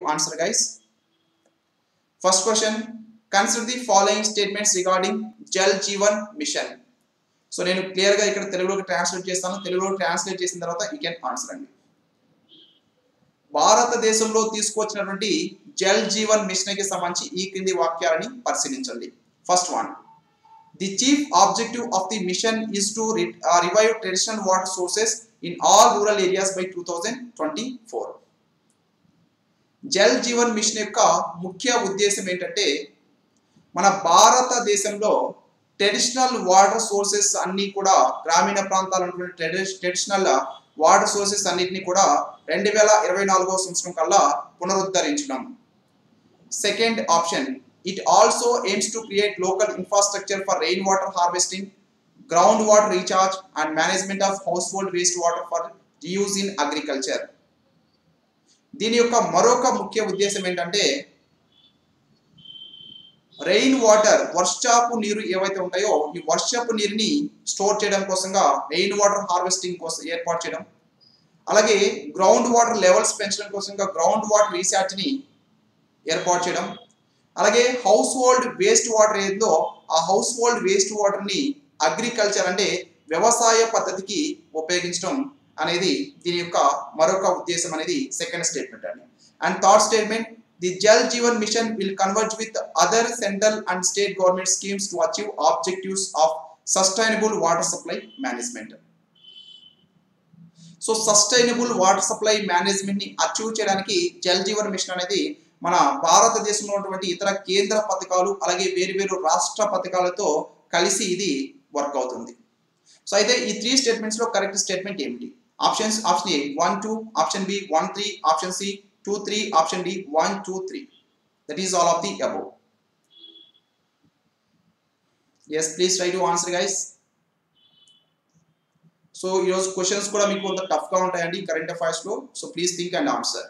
answer guys first question consider the following statements regarding jal jeevan mission so నేను clear గా ఇక్కడ తెలుగులోకి translate చేస్తాను తెలుగులో ట్రాన్స్లేట్ చేసిన తర్వాత యూ కెన్ ఆన్సర్ అండి భారతదేశంలో తీసుకొచ్చినటువంటి జల్ జీవన్ మిషన్ కి సంబంధించి ఈ క్రింది వాక్యాలని పరిశీలించండి first one the chief objective of the mission is to revive traditional water sources in all rural areas by two thousand twenty four Jal Jeevan mission యొక్క ముఖ్య ఉద్దేశం ఏంటంటే మన భారతదేశంలో ట్రెడిషనల్ వాటర్ సోర్సెస్ అన్ని కూడా గ్రామీణ ప్రాంతాలు ఉన్నటువంటి ట్రెడిషనల్ వాటర్ సోర్సెస్ అన్నిటిని కూడా రెండు వేల ఇరవై నాలుగో సంవత్సరం కల్లా పునరుద్ధరించడం second option it also aims to create local infrastructure for rain water harvesting ground water recharge and management of household waste water for use in agriculture దీని యొక్క మరొక ముఖ్య ఉద్దేశం ఏంటంటే రెయిన్ వాటర్ వర్షాపు నీరు ఏవైతే ఉంటాయో ఈ వర్షపు నీరుని స్టోర్ చేయడం కోసంగా రెయిన్ వాటర్ హార్వెస్టింగ్ కోసం ఏర్పాటు చేయడం అలాగే గ్రౌండ్ వాటర్ లెవెల్స్ పెంచడం కోసంగా గ్రౌండ్ వాటర్ రీఛార్జ్ని ఏర్పాటు చేయడం అలాగే హౌస్ హోల్డ్ వేస్ట్ వాటర్ ఏదో ఆ హౌస్ హోల్డ్ వేస్ట్ వాటర్ని అగ్రికల్చర్ అంటే వ్యవసాయ పద్ధతికి ఉపయోగించడం అనేది దీని యొక్క మరొక ఉద్దేశం అనేది సెకండ్ స్టేట్మెంట్ అండి and third statement the Jal Jeevan mission will converge with other central and state government schemes to achieve objectives of sustainable water supply management so sustainable water supply management ని అచీవ్ చేయడానికి జల్ జీవన్ మిషన్ అనేది మన భారతదేశంలో ఉన్నటువంటి ఇతర కేంద్ర పథకాలు అలాగే వేరు వేరు రాష్ట్ర పథకాలతో కలిసి ఇది వర్క్ అవుతుంది సో అయితే ఈ త్రీ స్టేట్మెంట్స్ లో కరెక్ట్ స్టేట్మెంట్ ఏమిటి options option A one two option B one three option C two three option D one two three that is all of the above yes please try to answer guys so ఈరోజు questions కూడా మీకు కొంత టఫ్గా ఉంటాయండి current అఫైర్స్లో so please think and answer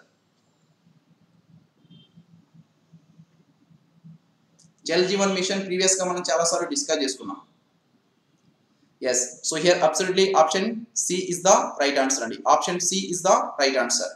Jal Jeevan mission ప్రీవియస్గా మనం చాలాసార్లు డిస్కస్ చేసుకున్నాం yes so here absolutely option C is the right answer అండి option C is the right answer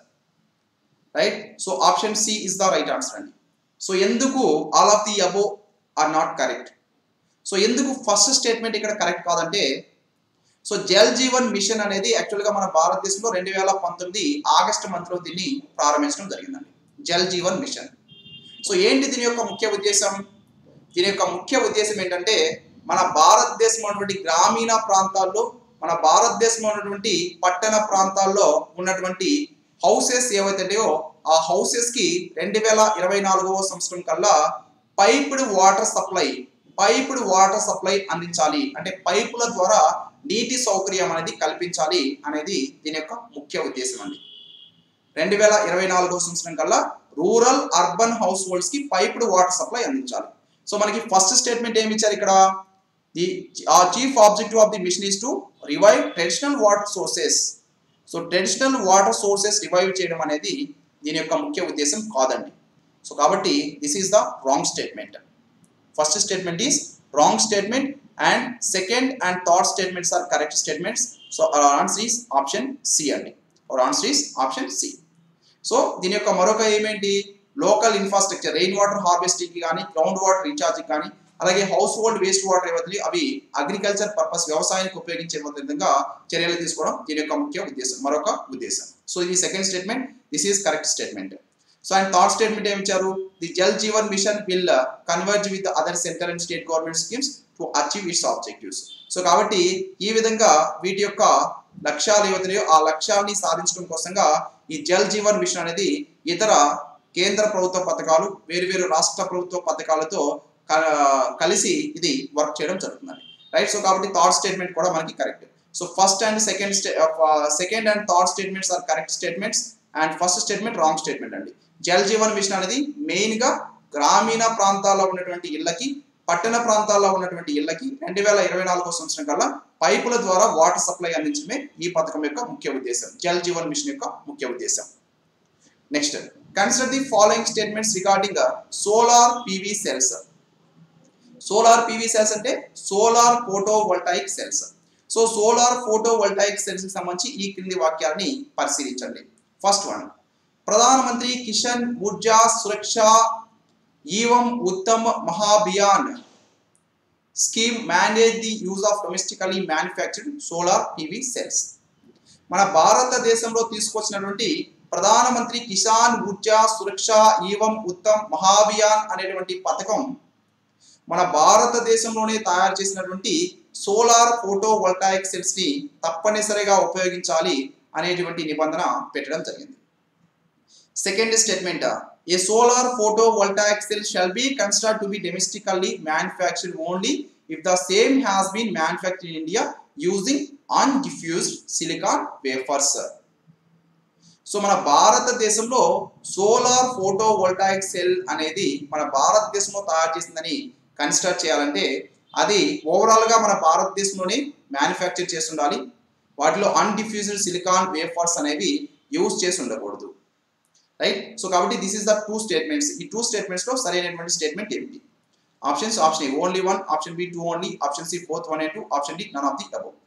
right so option C is the right answer అండి so ఎందుకు all of the above are not correct so ఎందుకు first statement ఇక్కడ correct కాదంటే so Jal Jeevan mission అనేది యాక్చువల్గా మన భారతదేశంలో రెండు వేల పంతొమ్మిది ఆగస్టు మంత్లో దీన్ని ప్రారంభించడం జరిగిందండి జల్ జీవన్ మిషన్ సో ఏంటి దీని యొక్క ముఖ్య ఉద్దేశం దీని యొక్క ముఖ్య ఉద్దేశం ఏంటంటే మన భారతదేశం ఉన్నటువంటి గ్రామీణ ప్రాంతాల్లో మన భారతదేశంలో ఉన్నటువంటి పట్టణ ప్రాంతాల్లో ఉన్నటువంటి హౌసెస్ ఏవైతే ఆ హౌసెస్ కి రెండు వేల ఇరవై నాలుగవ సంవత్సరం కల్లా piped water supply piped water supply అందించాలి అంటే పైపుల ద్వారా నీటి సౌకర్యం అనేది కల్పించాలి అనేది దీని యొక్క ముఖ్య ఉద్దేశం అండి రెండు వేల ఇరవై నాలుగో సంవత్సరం కల్లా రూరల్ అర్బన్ హౌస్ హోల్డ్స్ కి పైప్డ్ వాటర్ సప్లై అందించాలి సో మనకి ఫస్ట్ స్టేట్మెంట్ ఏమి ఇచ్చారు ఇక్కడ the chief objective of the mission is to revive traditional water sources so traditional water sources revive చేయడం అనేది దీని యొక్క ముఖ్య ఉద్దేశం కాదండి సో కాబట్టి this is the wrong statement first statement is wrong statement and second and third statements are correct statements so our answer is option C అండి our answer is option C so దీని యొక్క మరొక ఏమేంటి local infrastructure rain water harvesting కానీ ground water recharge కానీ అలాగే house household waste water ఏవైతే అవి అగ్రికల్చర్ పర్పస్ వ్యవసాయానికి ఉపయోగించే విధంగా చర్యలు తీసుకోవడం దీని యొక్క ముఖ్య ఉద్దేశం మరొక ఉద్దేశం సో ఇది second statement this is correct statement so and third statement ఏమి ఇచ్చారు the Jal Jeevan mission will converge with other central and state government schemes to achieve its objectives so కాబట్టి ఈ విధంగా వీటి యొక్క లక్ష్యాలు ఏవైతున్నాయో ఆ లక్ష్యాలని సాధించడం కోసంగా ఈ జల్ జీవన్ మిషన్ అనేది ఇతర కేంద్ర ప్రభుత్వ పథకాలు వేరు వేరు రాష్ట్ర ప్రభుత్వ పథకాలతో కలిసి ఇది వర్క్ చేయడం జరుగుతుందండి రైట్ సో కాబట్టి థర్డ్ స్టేట్మెంట్ కూడా మనకి correct so first and second second and third statements are correct statements and first statement wrong statement అండి జల్ జీవన్ మిషన్ అనేది మెయిన్ గా గ్రామీణ ప్రాంతాల్లో ఉన్నటువంటి ఇళ్ళకి పట్టణ ప్రాంతాల్లో ఉన్నటువంటి ఇళ్ళకి రెండు వేల ఇరవై నాలుగో సంవత్సరం కల్లా పైపుల ద్వారా వాటర్ సప్లై అందించడమే ఈ పథకం యొక్క ముఖ్య ఉద్దేశం జల్ జీవన్ మిషన్ యొక్క ముఖ్య ఉద్దేశం next consider the following statements regarding solar PV cells solar PV cells అంటే solar photovoltaic cells so solar photovoltaic cells కి సంబంధించి ఈ క్రింది వాక్యాలని పరిశీలించండి first one Pradhan Mantri Kisan Urja Suraksha evam Utthan Mahabhiyan scheme manage the use of domestically manufactured solar PV cells మన భారతదేశంలో తీసుకొచ్చినటువంటి ప్రధానమంత్రి కిసాన్ ఊర్జా సురక్ష ఈవం ఉత్తమ్ మహాభియాన్ అనేటువంటి పథకం మన భారతదేశంలోనే తయారు చేసినటువంటి సోలార్ ఫోటో వోల్టాయిక్ సెల్స్ ని తప్పనిసరిగా ఉపయోగించాలి అనేటువంటి నిబంధన పెట్టడం జరిగింది second statement a solar photovoltaic cell shall be considered to be domestically manufactured only if the same has been manufactured in India using undiffused silicon wafers so మన భారతదేశంలో solar photovoltaic cell అనేది మన భారతదేశంలో తయారు చేసిందని consider చేయాలంటే అది ఓవరాల్గా మన భారతదేశంలోనే మ్యానుఫ్యాక్చర్ చేసి ఉండాలి వాటిలో అన్డిఫ్యూజ్డ్ సిలికాన్ వేఫర్స్ అనేవి యూజ్ చేసి ఉండకూడదు రైట్ సో కాబట్టి this is the two statements ఈ టూ స్టేట్మెంట్స్లో సరైనటువంటి స్టేట్మెంట్ ఏమిటి options option A only one option B two only option C both one and two option D none of the above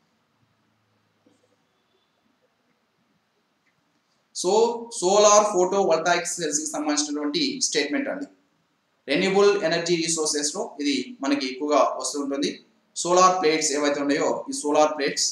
so solar photovoltaic cells కి సంబంధించినటువంటి statement అండి renewable energy resources లో ఇది మనకి ఎక్కువగా వస్తూ ఉంటుంది సోలార్ ప్లేట్స్ ఏవైతే ఉన్నాయో ఈ solar plates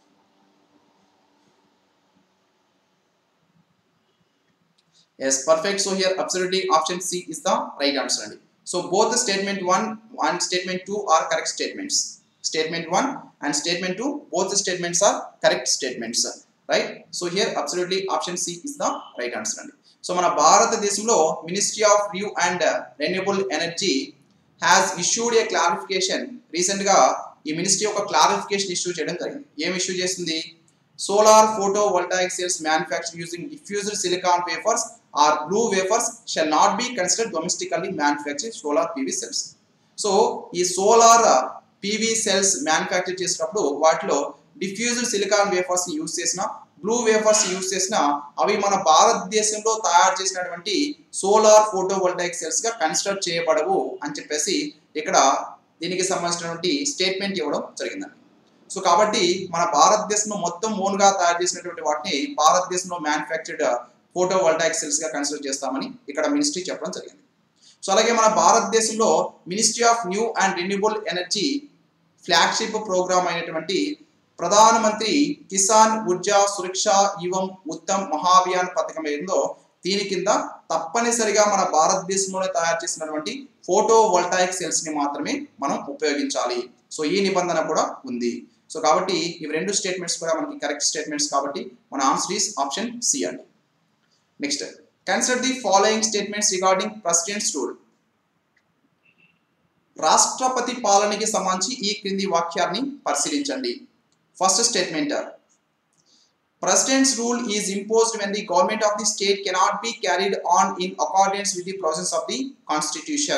yes perfect so here absolutely option C is the right answer అండి so both statement one and statement two are correct statements statement one and statement two both statements are correct statements right so here absolutely option C is the right answer అండి so మన భారతదేశంలో ministry of new and renewable energy has issued a clarification రీసెంట్గా ఈ ministry ఒక clarification issue చేయడం జరిగింది ఏం issue చేసింది solar photovoltaic cells manufacture using diffused silicon wafers or blue wafers shall not be considered domestically manufacture solar PV cells so ఈ solar PV cells manufacture చేసినప్పుడు వాటిలో డిఫ్యూజ్డ్ సిలికాన్ వేఫర్స్ ని use చేసిన blue wafers use చేసిన అవి మన భారతదేశంలో తయారు చేసినటువంటి సోలార్ ఫోటో వోల్టాయిక్ సెల్స్ గా కన్సిడర్ చేయబడవు అని చెప్పేసి ఇక్కడ దీనికి సంబంధించినటువంటి స్టేట్మెంట్ ఇవ్వడం జరిగిందండి సో కాబట్టి మన భారతదేశంలో మొత్తం ఓన్ గా తయారు చేసినటువంటి వాటిని భారతదేశంలో మ్యానుఫ్యాక్చర్డ్ ఫోటో వోల్టాయిక్ సెల్స్ గా కన్సిడర్ చేస్తామని ఇక్కడ మినిస్ట్రీ చెప్పడం జరిగింది సో అలాగే మన భారతదేశంలో ministry of new and renewable energy flagship program అయినటువంటి ప్రధానమంత్రి కిసాన్ ఊర్జా సురక్ష యువం ఉత్తమ్ మహాభియాన్ పథకం ఏందో దీని కింద తప్పనిసరిగా మన భారతదేశంలోనే తయారు చేసినటువంటి ఫోటో వోల్టాయిక్ సెల్స్ ని మాత్రమే మనం ఉపయోగించాలి సో ఈ నిబంధన కూడా ఉంది సో కాబట్టి ఇవి రెండు స్టేట్మెంట్స్ కూడా మనకి కరెక్ట్ స్టేట్మెంట్స్ కాబట్టి మన ఆన్సర్ ఈస్ ఆప్షన్ సి అండి next consider the following statements regarding President's rule రాష్ట్రపతి పాలనకి సంబంధించి ఈ క్రింది వాక్యాన్ని పరిశీలించండి first statement President's rule is imposed when the government of the state cannot be carried on in accordance with the process of the constitution.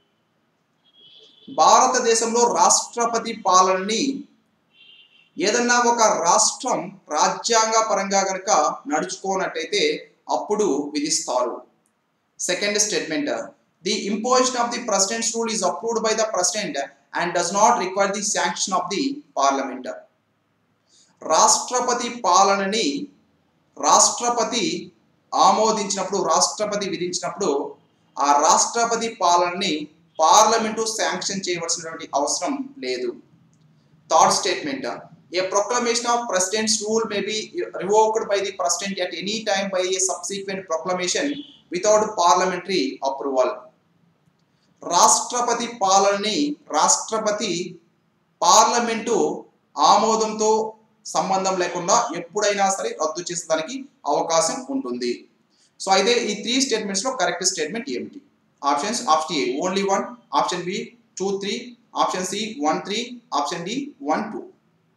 భారతదేశంలో రాష్ట్రపతి పాలనని ఏదన్నా ఒక రాష్ట్రం రాజ్యాంగ పరంగా కనుక నడుచుకోనట్టయితే అప్పుడు విధిస్తారు second statement the imposition of the President's rule is approved by the President and does not require the sanction of the Parliament రాష్ట్రపతి పాలనని రాష్ట్రపతి ఆమోదించినప్పుడు రాష్ట్రపతి విధించినప్పుడు ఆ రాష్ట్రపతి పాలనని పార్లమెంటు శాంక్షన్ చేయవలసినటువంటి అవసరం లేదు third statement a proclamation of President's rule may be revoked by the President at any time by a subsequent proclamation without parliamentary approval రాష్ట్రపతి పాలనని రాష్ట్రపతి పార్లమెంటు ఆమోదంతో సంబంధం లేకుండా ఎప్పుడైనా సరే రద్దు చేసేదానికి అవకాశం ఉంటుంది సో అయితే ఈ త్రీ స్టేట్మెంట్స్ లో కరెక్ట్ స్టేట్మెంట్ ఏమిటి options option A only one option B two three option C one three option D one two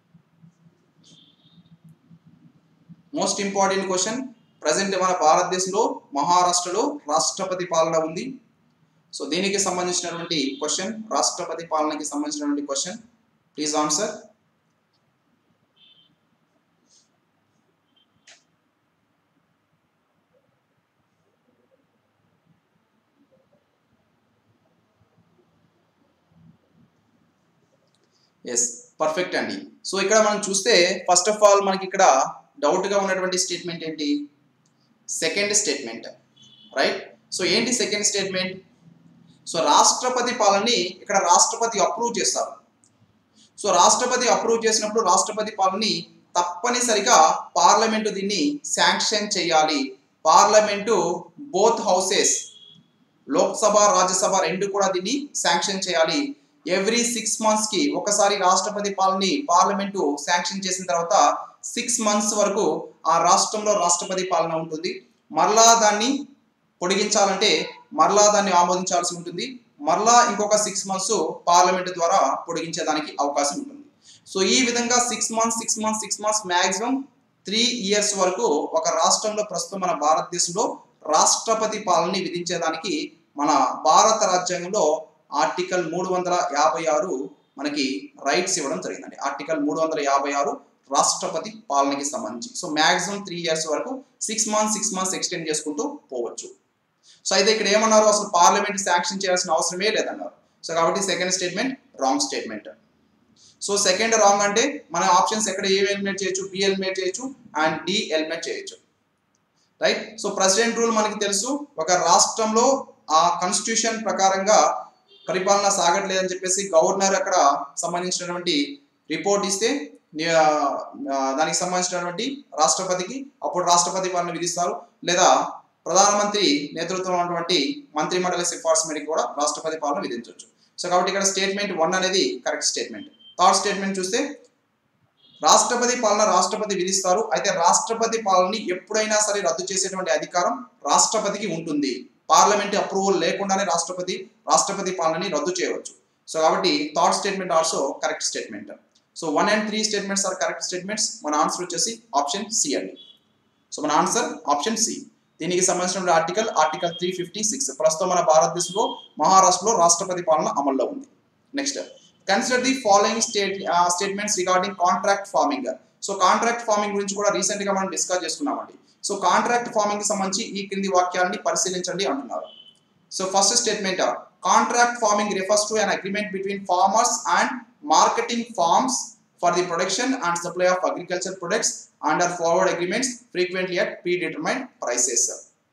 most important question present మన భారతదేశంలో మహారాష్ట్రలో రాష్ట్రపతి పాలన ఉంది సో దీనికి సంబంధించినటువంటి క్వశ్చన్ రాష్ట్రపతి పాలనకి సంబంధించినటువంటి question please answer yes perfect అండి సో ఇక్కడ మనం చూస్తే ఫస్ట్ ఆఫ్ ఆల్ మనకి ఇక్కడ డౌట్గా ఉన్నటువంటి స్టేట్మెంట్ ఏంటి సెకండ్ స్టేట్మెంట్ రైట్ సో ఏంటి సెకండ్ స్టేట్మెంట్ సో రాష్ట్రపతి పాలనని ఇక్కడ రాష్ట్రపతి అప్రూవ్ చేస్తారు సో రాష్ట్రపతి అప్రూవ్ చేసినప్పుడు రాష్ట్రపతి పాలనని తప్పనిసరిగా పార్లమెంటు దీన్ని శాంక్షన్ చేయాలి Parliament both houses Lok Sabha Rajya Sabha రెండు కూడా దీన్ని శాంక్షన్ చేయాలి ఎవ్రీ సిక్స్ మంత్స్ కి ఒకసారి రాష్ట్రపతి పాలనని పార్లమెంటు శాంక్షన్ చేసిన తర్వాత సిక్స్ మంత్స్ వరకు ఆ రాష్ట్రంలో రాష్ట్రపతి పాలన ఉంటుంది మరలా దాన్ని పొడిగించాలంటే మరలా దాన్ని ఆమోదించాల్సి ఉంటుంది మరలా ఇంకొక సిక్స్ మంత్స్ పార్లమెంట్ ద్వారా పొడిగించేదానికి అవకాశం ఉంటుంది సో ఈ విధంగా six months six months six months maximum three years వరకు ఒక రాష్ట్రంలో ప్రస్తుతం మన భారతదేశంలో రాష్ట్రపతి పాలనని విధించేదానికి మన భారత రాజ్యాంగంలో ఆర్టికల్ మూడు వందల యాభై ఆరు మనకి రైట్స్ ఇవ్వడం జరిగిందండి ఆర్టికల్ మూడు వందల యాభై ఆరు రాష్ట్రపతి పాలనకి సంబంధించి సో మ్యాక్సిమం త్రీ ఇయర్స్ వరకు six months six months extend చేసుకుంటూ పోవచ్చు సో అయితే ఇక్కడ ఏమన్నారు అసలు పార్లమెంట్ శాంక్షన్ చేయాల్సిన అవసరమే లేదన్నారు సో కాబట్టి second statement wrong statement so second wrong అంటే మన ఆప్షన్స్ ఎక్కడ ఏ ఎలిమినేట్ చేయొచ్చు బి ఎలిమినేట్ చేయొచ్చు అండ్ డి ఎలిమినేట్ చేయొచ్చు రైట్ సో ప్రెసిడెంట్ రూల్ మనకి తెలుసు ఒక రాష్ట్రంలో ఆ కాన్స్టిట్యూషన్ ప్రకారంగా పరిపాలన సాగట్లేదని చెప్పేసి గవర్నర్ అక్కడ సంబంధించినటువంటి రిపోర్ట్ ఇస్తే ని- ఆ, దానికి సంబంధించినటువంటి రాష్ట్రపతికి అప్పుడు రాష్ట్రపతి పాలన విధిస్తారు లేదా ప్రధానమంత్రి నేతృత్వం ఉన్నటువంటి మంత్రి మండలి సిఫార్సు మేరకు కూడా రాష్ట్రపతి పాలన విధించవచ్చు సో కాబట్టి ఇక్కడ స్టేట్మెంట్ వన్ అనేది కరెక్ట్ స్టేట్మెంట్ థర్డ్ స్టేట్మెంట్ చూస్తే రాష్ట్రపతి పాలన రాష్ట్రపతి విధిస్తారు అయితే రాష్ట్రపతి పాలనని ఎప్పుడైనా సరే రద్దు చేసేటువంటి అధికారం రాష్ట్రపతికి ఉంటుంది పార్లమెంట్ అప్రూవల్ లేకుండానే రాష్ట్రపతి రాష్ట్రపతి పాలనని రద్దు చేయవచ్చు సో కాబట్టి third statement also correct statement so one and three statements are correct statements మన ఆన్సర్ వచ్చేసి ఆప్షన్ సి అండి సో మన ఆన్సర్ ఆప్షన్ సి దీనికి సంబంధించిన article article three fifty six ప్రస్తుతం మన భారతదేశంలో మహారాష్ట్రలో రాష్ట్రపతి పాలన అమల్లో ఉంది next consider the following state statements regarding contract farming so contract farming గురించి కూడా రీసెంట్ గా మనం డిస్కస్ చేసుకున్నామండి సో కాంట్రాక్ట్ ఫార్మింగ్ కి సంబంధించి ఈ క్రింది వాక్యాలని పరిశీలించండి అంటున్నారు so first statement contract farming refers to an agreement between farmers and marketing farms for the production and supply of agriculture products under forward agreements frequently at predetermine prices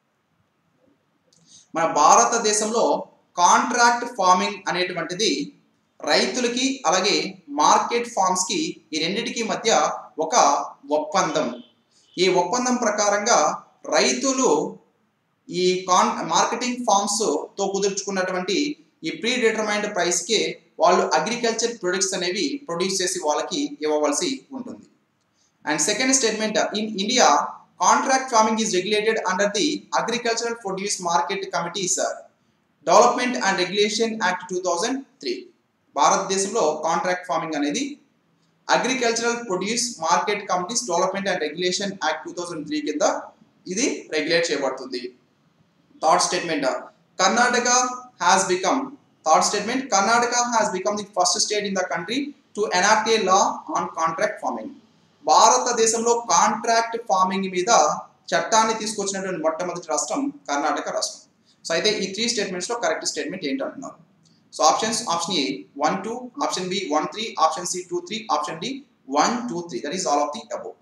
మన భారతదేశంలో contract farming అనేటువంటిది రైతులకి అలాగే market forms కి ఈ రెండిటికి మధ్య ఒక ఒప్పందం ఈ ఒప్పందం ప్రకారంగా రైతులు ఈ కాన్ మార్కెటింగ్ ఫార్మ్స్ తో కుదుర్చుకున్నటువంటి ఈ ప్రీ డిటర్మైన్డ్ ప్రైస్ కి వాళ్ళు అగ్రికల్చర్ ప్రొడక్ట్స్ అనేవి ప్రొడ్యూస్ చేసి వాళ్ళకి ఇవ్వవలసి ఉంటుంది and second statement in India contract farming is regulated under the agricultural produce market committees development and regulation act two thousand three భారతదేశంలో కాంట్రాక్ట్ ఫార్మింగ్ అనేది agricultural produce market committees development and regulation act two thousand three కింద ఇది regulate చేయబడుతుంది third statement Karnataka has become third statement Karnataka has become the first state in the country to enact a law on contract farming భారతదేశంలో contract farming మీద చట్టాన్ని తీసుకొచ్చినటువంటి మొట్టమొదటి రాష్ట్రం కర్ణాటక రాష్ట్రం సో అయితే ఈ త్రీ స్టేట్మెంట్స్ లో కరెక్ట్ స్టేట్మెంట్ ఏంటి అంటున్నారు so options option A one two option B one three option C two three option D one two three that is all of the above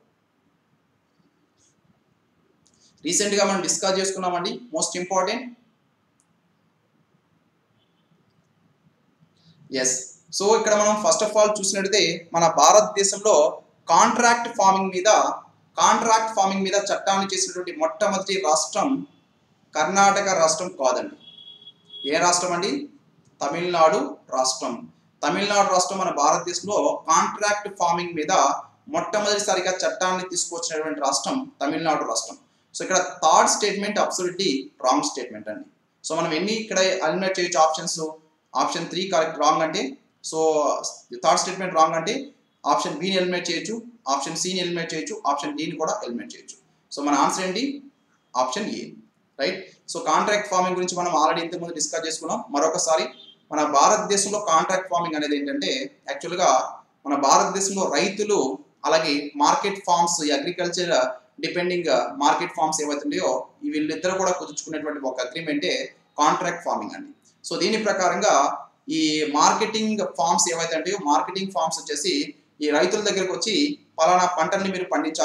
recent గా మనం discuss చేసుకున్నామండి most important yes so ఇక్కడ మనం first of all చూసినట్టయితే మన భారతదేశంలో contract farming మీద contract farming మీద చట్టాన్ని చేసినటువంటి మొట్టమొదటి రాష్ట్రం కర్ణాటక రాష్ట్రం కాదండి ఏ రాష్ట్రం అండి తమిళనాడు రాష్ట్రం తమిళనాడు రాష్ట్రం మన భారతదేశంలో కాంట్రాక్ట్ ఫార్మింగ్ మీద మొట్టమొదటిసారిగా చట్టాన్ని తీసుకొచ్చినటువంటి రాష్ట్రం తమిళనాడు రాష్ట్రం సో ఇక్కడ third statement absolutely wrong statement అండి సో మనం ఎన్ని ఇక్కడ ఎలిమినేట్ చేయొచ్చు options option three correct wrong అంటే సో థర్డ్ స్టేట్మెంట్ రాంగ్ అంటే ఆప్షన్ బిని ఎలిమినేట్ చేయొచ్చు ఆప్షన్ సిని ఎలిమినేట్ చేయొచ్చు ఆప్షన్ డిని కూడా ఎలిమినేట్ చేయొచ్చు సో మన ఆన్సర్ ఏంటి option A right so contract farming గురించి మనం ఆల్రెడీ ఇంతకుముందు డిస్కస్ చేసుకున్నాం మరొకసారి మన భారతదేశంలో కాంట్రాక్ట్ ఫార్మింగ్ అనేది ఏంటంటే యాక్చువల్గా మన భారతదేశంలో రైతులు అలాగే market farms agriculture depending market farms ఏవైతే ఉన్నాయో ఈ వీళ్ళిద్దరు కూడా కుదుర్చుకునేటువంటి ఒక అగ్రిమెంటే కాంట్రాక్ట్ ఫార్మింగ్ అండి సో దీని ప్రకారంగా ఈ మార్కెటింగ్ ఫార్మ్స్ ఏవైతే ఉంటాయో మార్కెటింగ్ ఫార్మ్స్ వచ్చేసి ఈ రైతుల దగ్గరకు వచ్చి పలానా పంటల్ని మీరు పండించాలి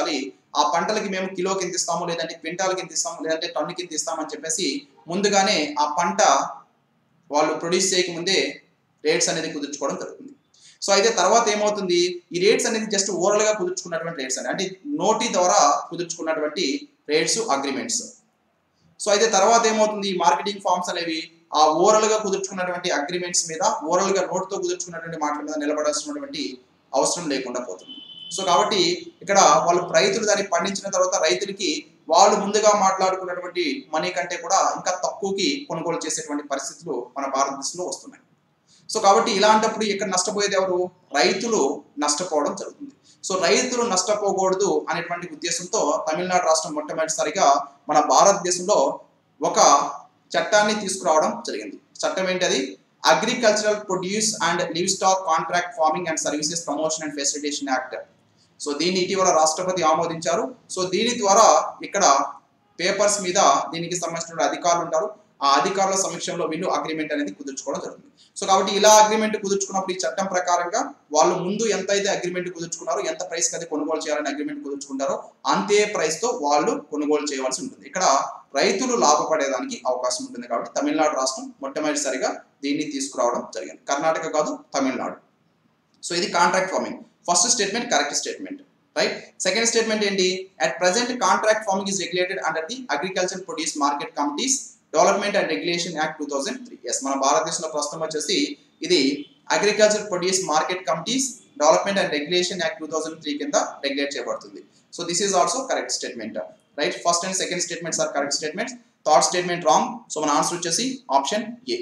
ఆ పంటలకి మేము కిలోకి ఎంత ఇస్తాము లేదంటే క్వింటాల్కి ఎంత ఇస్తాము లేదంటే టన్నుకి ఎంత ఇస్తామని చెప్పేసి ముందుగానే ఆ పంట వాళ్ళు ప్రొడ్యూస్ చేయకముందే రేట్స్ అనేది కుదుర్చుకోవడం జరుగుతుంది సో అయితే తర్వాత ఏమవుతుంది ఈ రేట్స్ అనేది జస్ట్ ఓవరాల్ గా కుదుర్చుకున్నటువంటి రేట్స్ అని అంటే నోటి ద్వారా కుదుర్చుకున్నటువంటి రేట్స్ అగ్రిమెంట్స్ సో అయితే తర్వాత ఏమవుతుంది ఈ మార్కెటింగ్ ఫార్మ్స్ అనేవి ఆ ఓవరాల్ గా కుదుర్చుకున్నటువంటి అగ్రిమెంట్స్ మీద ఓవరాల్ గా నోట్ తో కుదుర్చుకున్నటువంటి మాటల మీద నిలబడాల్సినటువంటి అవసరం లేకుండా పోతుంది సో కాబట్టి ఇక్కడ వాళ్ళు రైతులు దాన్ని పండించిన తర్వాత రైతులకి వాళ్ళు ముందుగా మాట్లాడుకున్నటువంటి మనీ కంటే కూడా ఇంకా తక్కువకి కొనుగోలు చేసేటువంటి పరిస్థితులు మన భారతదేశంలో వస్తున్నాయి సో కాబట్టి ఇలాంటప్పుడు ఇక్కడ నష్టపోయేది ఎవరు రైతులు నష్టపోవడం జరుగుతుంది సో రైతులు నష్టపోకూడదు అనేటువంటి ఉద్దేశంతో తమిళనాడు రాష్ట్రం మొట్టమొదటిసారిగా మన భారతదేశంలో ఒక చట్టాన్ని తీసుకురావడం జరిగింది చట్టం ఏంటది agricultural produce and livestock contract farming and services promotion and facilitation act so దీన్ని ఇటీవల రాష్ట్రపతి ఆమోదించారు సో దీని ద్వారా ఇక్కడ పేపర్స్ మీద దీనికి సంబంధించిన అధికారులు ఉంటారు ఆ అధికారుల సమక్షంలో వీళ్ళు అగ్రిమెంట్ అనేది కుదుర్చుకోవడం జరుగుతుంది సో కాబట్టి ఇలా అగ్రిమెంట్ కుదుర్చుకున్నప్పుడు ఈ చట్టం ప్రకారంగా వాళ్ళు ముందు ఎంత అయితే అగ్రిమెంట్ కుదుర్చుకున్నారో ఎంత ప్రైస్ అయితే కొనుగోలు చేయాలని అగ్రిమెంట్ కుదుర్చుకుంటారో అంతే ప్రైస్ తో వాళ్ళు కొనుగోలు చేయవలసి ఉంటుంది ఇక్కడ రైతులు లాభపడేదానికి అవకాశం ఉంటుంది కాబట్టి తమిళనాడు రాష్ట్రం మొట్టమొదటిసారిగా దీన్ని తీసుకురావడం జరిగింది కర్ణాటక కాదు తమిళనాడు సో ఇది contract farming first statement correct statement right second statement ఏంటి at present contract farming is regulated under the agriculture produce market committees development and regulation act two thousand three yes మన భారతదేశంలో ప్రస్తుతం వచ్చేసి ఇది agriculture produce market committees development and regulation act two thousand three కింద regulate చేయబడుతుంది so this is also correct statement right first and second statements are correct statements third statement wrong so మన answer వచ్చేసి option A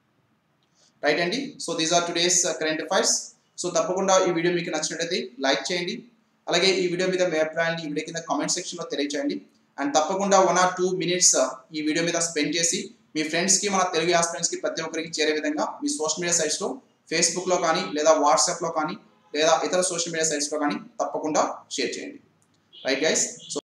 right అండి so these are today's current affairs so తప్పకుండా ఈ video మీకు నచ్చినట్లయితే like చేయండి అలాగే ఈ వీడియో మీద మీ అభిప్రాయాన్ని ఈ వీడియో కింద కామెంట్ సెక్షన్లో తెలియచేయండి అండ్ తప్పకుండా వన్ ఆర్ టూ మినిట్స్ ఈ వీడియో మీద స్పెండ్ చేసి మీ ఫ్రెండ్స్కి మన తెలుగు కి ప్రతి ఒక్కరికి చేరే విధంగా మీ సోషల్ మీడియా సైట్స్లో ఫేస్బుక్లో కానీ లేదా వాట్సాప్లో కానీ లేదా ఇతర సోషల్ మీడియా సైట్స్లో కానీ తప్పకుండా షేర్ చేయండి రైట్ గైస్ సో